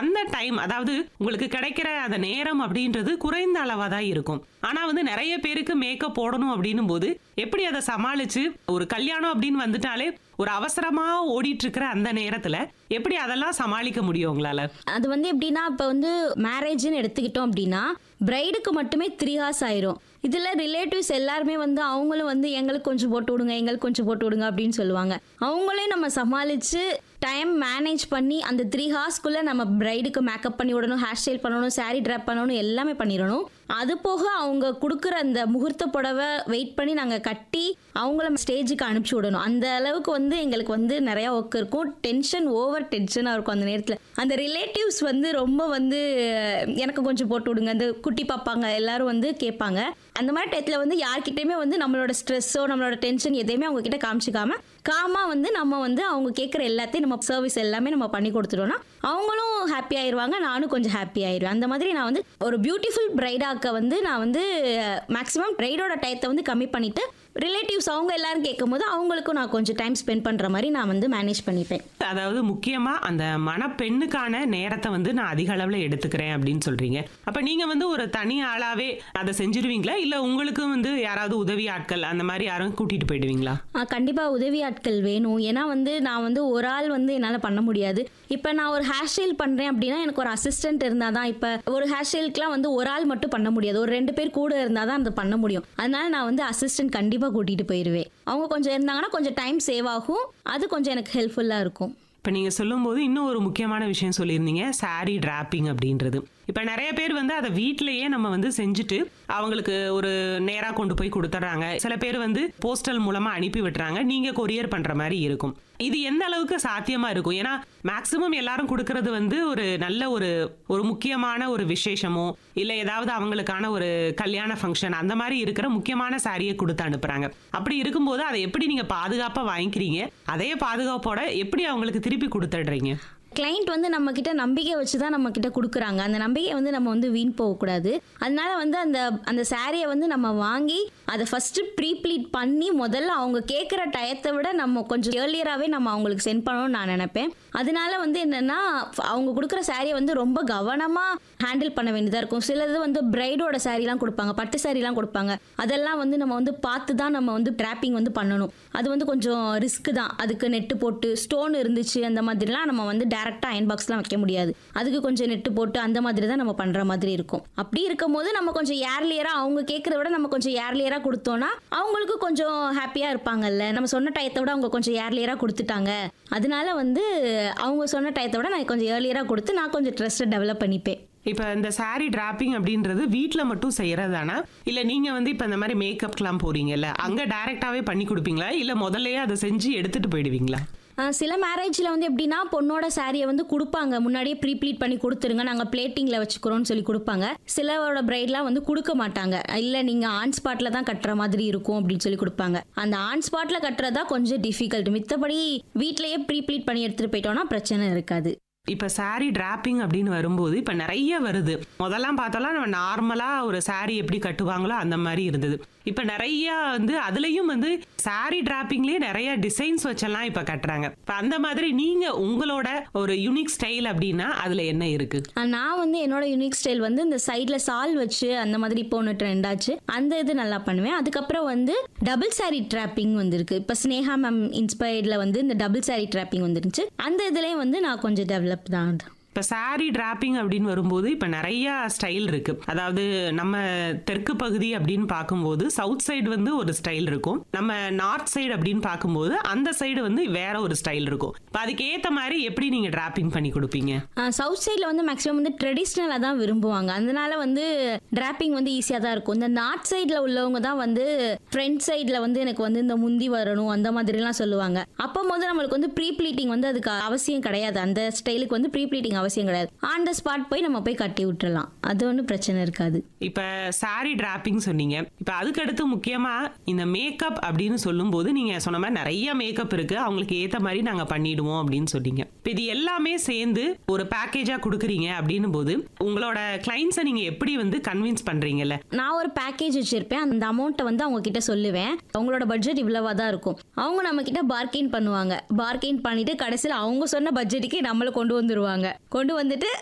அந்த டைம் அதாவது உங்களுக்கு கிடைக்கிற அந்த நேரம் அப்படின்றது குறைந்த அளவா தான் இருக்கும் ஆனா வந்து நிறைய பேருக்கு மேக்கப் போடணும் அப்படின்னும் போது எப்படி அதை சமாளிச்சு ஒரு கல்யாணம் அப்படின்னு வந்துட்டாலே ஒரு அவசரமா ஓடிட்டு இருக்கிற அந்த நேரத்துல எப்படி அதெல்லாம் சமாளிக்க முடியும் உங்களால அது வந்து எப்படின்னா இப்போ வந்து மேரேஜ்னு எடுத்துக்கிட்டோம் அப்படின்னா பிரைடுக்கு மட்டுமே த்ரீ ஹார்ஸ் ஆயிரும் இதில் ரிலேட்டிவ்ஸ் எல்லாருமே வந்து அவங்களும் வந்து எங்களுக்கு கொஞ்சம் போட்டு விடுங்க எங்களுக்கு கொஞ்சம் போட்டு விடுங்க அப்படின்னு சொல்லுவாங்க அவங்களையும் நம்ம சமாளித்து டைம் மேனேஜ் பண்ணி அந்த த்ரீ ஹார்ஸ்க்குள்ளே நம்ம பிரைடுக்கு மேக்கப் பண்ணி விடணும் ஹேர் ஸ்டைல் பண்ணணும் saree ட்ராப் பண்ணணும் எல்லாமே பண்ணிடணும் அது போக அவங்க கொடுக்குற அந்த முகூர்த்த புடவை வெயிட் பண்ணி நாங்கள் கட்டி அவங்கள ஸ்டேஜுக்கு அனுப்பிச்சி விடணும் அந்த அளவுக்கு வந்து எங்களுக்கு வந்து நிறையா ஒர்க் இருக்கும் டென்ஷன் ஓவர் டென்ஷனாக இருக்கும் அந்த நேரத்தில் அந்த ரிலேட்டிவ்ஸ் வந்து ரொம்ப வந்து எனக்கு கொஞ்சம் போட்டு விடுங்க அந்த குட்டி பாப்பாங்க எல்லாரும் வந்து கேட்பாங்க அந்த மாதிரி டயத்தில் வந்து யார்கிட்டயுமே வந்து நம்மளோட ஸ்ட்ரெஸ்ஸோ நம்மளோட டென்ஷன் எதையுமே அவங்க கிட்ட காமிச்சிக்காம காமா வந்து நம்ம வந்து அவங்க கேட்குற எல்லாத்தையும் நம்ம சர்வீஸ் எல்லாமே நம்ம பண்ணி கொடுத்துட்டோம்னா அவங்களும் ஹாப்பி ஆயிருவாங்க நானும் கொஞ்சம் ஹாப்பி ஆயிருவேன் அந்த மாதிரி நான் வந்து ஒரு பியூட்டிஃபுல் பிரைடாக்க வந்து நான் வந்து மேக்ஸிமம் பிரைடோட டயத்தை வந்து கம்மி பண்ணிட்டு ரிலேட்டிவ்ஸ் அவங்க எல்லாரும் கேட்கும்போது அவங்களுக்கும் நான் கொஞ்சம் டைம் ஸ்பெண்ட் பண்ணுற மாதிரி நான் வந்து மேனேஜ் பண்ணிப்பேன் அதாவது முக்கியமா அந்த மணப்பெண்ணுக்கான நேரத்தை வந்து நான் அதிக அளவுல எடுத்துக்கிறேன் அப்படின்னு சொல்றீங்க அப்ப நீங்க வந்து ஒரு தனி ஆளாவே அதை செஞ்சிருவீங்களா இல்ல உங்களுக்கும் வந்து யாராவது உதவி ஆட்கள் அந்த மாதிரி யாரும் கூட்டிட்டு போயிடுவீங்களா கண்டிப்பாக உதவி ஆட்கள் வேணும் ஏன்னா வந்து நான் வந்து ஒரு ஆள் வந்து என்னால் பண்ண முடியாது இப்போ நான் ஒரு ஹேர் ஸ்டைல் பண்ணுறேன் அப்படின்னா எனக்கு ஒரு அசிஸ்டன்ட் இருந்தால் தான் இப்போ ஒரு ஹேர் ஸ்டைலுக்குலாம் வந்து ஒரு ஆள் மட்டும் பண்ண முடியாது ஒரு ரெண்டு பேர் கூட இருந்தால் தான் அதை பண்ண முடியும் அதனால நான் வந்து அசிஸ்டன்ட் கண்டிப்பாக கூட்டிகிட்டு போயிடுவேன் அவங்க கொஞ்சம் இருந்தாங்கன்னா கொஞ்சம் டைம் சேவ் ஆகும் அது கொஞ்சம் எனக்கு ஹெல்ப்ஃபுல்லாக இருக்கும் இப்ப நீங்க சொல்லும்போது இன்னும் ஒரு முக்கியமான விஷயம் சொல்லியிருந்தீங்க saree டிராப்பிங் அப்படின்றது இப்ப நிறைய பேர் வந்து அதை வீட்டிலேயே நம்ம வந்து செஞ்சுட்டு அவங்களுக்கு ஒரு நேரா கொண்டு போய் கொடுத்துட்றாங்க சில பேர் வந்து போஸ்டல் மூலமா அனுப்பி விட்டுறாங்க நீங்க கொரியர் பண்ற மாதிரி இருக்கும் இது எந்த அளவுக்கு சாத்தியமா இருக்கும் ஏன்னா மேக்சிமம் எல்லாரும் கொடுக்கறது வந்து ஒரு நல்ல ஒரு ஒரு முக்கியமான ஒரு விசேஷமோ இல்ல ஏதாவது அவங்களுக்கான ஒரு கல்யாண ஃபங்க்ஷன் அந்த மாதிரி இருக்கிற முக்கியமான சாரியை கொடுத்து அனுப்புறாங்க அப்படி இருக்கும்போது அதை எப்படி நீங்க பாதுகாப்பா வாங்கிக்கிறீங்க அதே பாதுகாப்போட எப்படி அவங்களுக்கு திருப்பி கொடுத்துடுறீங்க கிளைண்ட் வந்து நம்ம கிட்ட நம்பிக்கை வச்சு தான் நம்ம கிட்ட கொடுக்குறாங்க அந்த நம்பிக்கையை வந்து நம்ம வந்து வீண் போகக்கூடாது அதனால வந்து அந்த அந்த சாரியை வந்து நம்ம வாங்கி அதை ஃபர்ஸ்ட் ப்ரீ ப்ளீட் பண்ணி முதல்ல அவங்க கேட்குற டயத்தை விட நம்ம கொஞ்சம் ஏர்லியராகவே நம்ம அவங்களுக்கு சென்ட் பண்ணணும்னு நான் நினைப்பேன் அதனால வந்து என்னன்னா அவங்க கொடுக்குற சாரியை வந்து ரொம்ப கவனமாக ஹேண்டில் பண்ண வேண்டியதாக இருக்கும் சிலது வந்து பிரைடோட சாரீலாம் கொடுப்பாங்க பட்டு சாரீலாம் கொடுப்பாங்க அதெல்லாம் வந்து நம்ம வந்து பார்த்து தான் நம்ம வந்து ட்ராப்பிங் வந்து பண்ணணும் அது வந்து கொஞ்சம் ரிஸ்க் தான் அதுக்கு நெட்டு போட்டு ஸ்டோன் இருந்துச்சு அந்த மாதிரிலாம் நம்ம வந்து டேரெக்டாக அயன் பாக்ஸ்லாம் வைக்க முடியாது அதுக்கு கொஞ்சம் நெட்டு போட்டு அந்த மாதிரி தான் நம்ம பண்ணுற மாதிரி இருக்கும் அப்படி இருக்கும்போது நம்ம கொஞ்சம் ஏர்லியராக அவங்க கேட்குறத விட நம்ம கொஞ்சம் ஏர்லியராக கொடுத்தோன்னா அவங்களுக்கு கொஞ்சம் ஹாப்பியாக இருப்பாங்கல்ல நம்ம சொன்ன டயத்தை விட அவங்க கொஞ்சம் ஏர்லியராக கொடுத்துட்டாங்க அதனால வந்து அவங்க சொன்ன டயத்தை விட நான் கொஞ்சம் ஏர்லியராக கொடுத்து நான் கொஞ்சம் ட்ரெஸ்ட்டை டெவலப் பண்ணிப்பேன் இப்ப இந்த saree டிராப்பிங் அப்படின்றது வீட்ல மட்டும் செய்யறதானா இல்ல நீங்க வந்து இப்ப இந்த மாதிரி மேக்கப்க்குலாம் போறீங்கல்ல அங்க டைரக்டாவே பண்ணி கொடுப்பீங்களா இல்ல முதல்லயே அதை செஞ்சு எடுத்துட்டு போயிடுவீங்களா ஆஹ் சில மேரேஜில் வந்து எப்படின்னா பொண்ணோட சாரியை வந்து கொடுப்பாங்க முன்னாடியே ப்ரீ ப்ளீட் பண்ணி கொடுத்துருங்க நாங்கள் பிளேட்டிங்கில் வச்சுக்கிறோம்னு சொல்லி கொடுப்பாங்க சிலரோட பிரைட்லாம் வந்து கொடுக்க மாட்டாங்க இல்லை நீங்கள் ஆன் ஸ்பாட்டில் தான் கட்டுற மாதிரி இருக்கும் அப்படின்னு சொல்லி கொடுப்பாங்க அந்த ஆன் ஸ்பாட்டில் கட்டுறதா கொஞ்சம் டிஃபிகல்ட் மித்தபடி வீட்லயே ப்ரீ ப்ளீட் பண்ணி எடுத்துகிட்டு போயிட்டோம்னா பிரச்சனை இருக்காது இப்ப saree டிராப்பிங் அப்படின்னு வரும்போது இப்ப நிறைய வருது முதல்லாம் பார்த்தோம்னா நம்ம நார்மலா ஒரு saree எப்படி கட்டுவாங்களோ அந்த மாதிரி இருந்தது இப்ப நிறைய வந்து அதுலயும் வந்து saree டிராப்பிங்லயே நிறைய டிசைன்ஸ் வச்செல்லாம் இப்ப கட்டுறாங்க இப்ப அந்த மாதிரி நீங்க உங்களோட ஒரு யூனிக் ஸ்டைல் அப்படின்னா அதுல என்ன இருக்கு ஆஹ் நான் வந்து என்னோட யூனிக் ஸ்டைல் வந்து இந்த சைடில் சால் வச்சு அந்த மாதிரி இப்போ ஒன்று ட்ரெண்ட் ஆச்சு அந்த இது நல்லா பண்ணுவேன் அதுக்கப்புறம் வந்து டபுள் saree ட்ராப்பிங் வந்திருக்கு இப்போ ஸ்னேகா மேம் இன்ஸ்பயர்டில் வந்து இந்த டபுள் saree ட்ராப்பிங் வந்துருந்துச்சு அந்த இதுலேயும் வந்து நான் கொஞ்சம் டெவலப் தான் இப்ப saree டிராப்பிங் அப்படின்னு வரும்போது இப்ப நிறைய ஸ்டைல் இருக்கு அதாவது நம்ம தெற்கு பகுதி அப்படின்னு பார்க்கும்போது சவுத் சைடு வந்து ஒரு ஸ்டைல் இருக்கும் நம்ம நார்த் சைடு அப்படின்னு பார்க்கும்போது அந்த சைடு வந்து வேற ஒரு ஸ்டைல் இருக்கும் இப்ப அதுக்கு ஏத்த மாதிரி எப்படி நீங்க டிராப்பிங் பண்ணி கொடுப்பீங்க சவுத் சைடில் வந்து மேக்ஸிமம் வந்து ட்ரெடிஷ்னலாக தான் விரும்புவாங்க அதனால வந்து டிராப்பிங் வந்து ஈஸியாக தான் இருக்கும் இந்த நார்த் சைடில் உள்ளவங்க தான் வந்து ஃப்ரண்ட் சைடில் வந்து எனக்கு வந்து இந்த முந்தி வரணும் அந்த மாதிரிலாம் சொல்லுவாங்க அப்போ போது நம்மளுக்கு வந்து ப்ரீ ப்ளீட்டிங் வந்து அதுக்கு அவசியம் கிடையாது அந்த ஸ்டைலுக்கு வந்து ப்ரீ ப்ளீட்டிங் அவசியம் கிடையாது ஆன் த ஸ்பாட் போய் நம்ம போய் கட்டி விட்டுறலாம் அது ஒன்றும் பிரச்சனை இருக்காது இப்ப saree டிராப்பிங் சொன்னீங்க இப்ப அதுக்கடுத்து முக்கியமா இந்த மேக்கப் அப்படின்னு சொல்லும்போது நீங்க சொன்ன மாதிரி நிறைய மேக்கப் இருக்கு அவங்களுக்கு ஏத்த மாதிரி நாங்க பண்ணிடுவோம் அப்படின்னு சொன்னீங்க இப்ப இது எல்லாமே சேர்ந்து ஒரு பேக்கேஜா கொடுக்குறீங்க அப்படின்னும் போது உங்களோட கிளைண்ட்ஸை நீங்க எப்படி வந்து கன்வின்ஸ் பண்றீங்கல்ல நான் ஒரு பேக்கேஜ் வச்சிருப்பேன் அந்த அமௌண்ட்டை வந்து அவங்க கிட்ட சொல்லுவேன் அவங்களோட பட்ஜெட் இவ்வளவா தான் இருக்கும் அவங்க நம்ம கிட்ட பார்கெயின் பண்ணுவாங்க பார்கெயின் பண்ணிட்டு கடைசியில் அவங்க சொன்ன பட்ஜெட்டுக்கே நம்மளை கொண்டு வந்துருவாங்க கொண்டு வந்துட்டு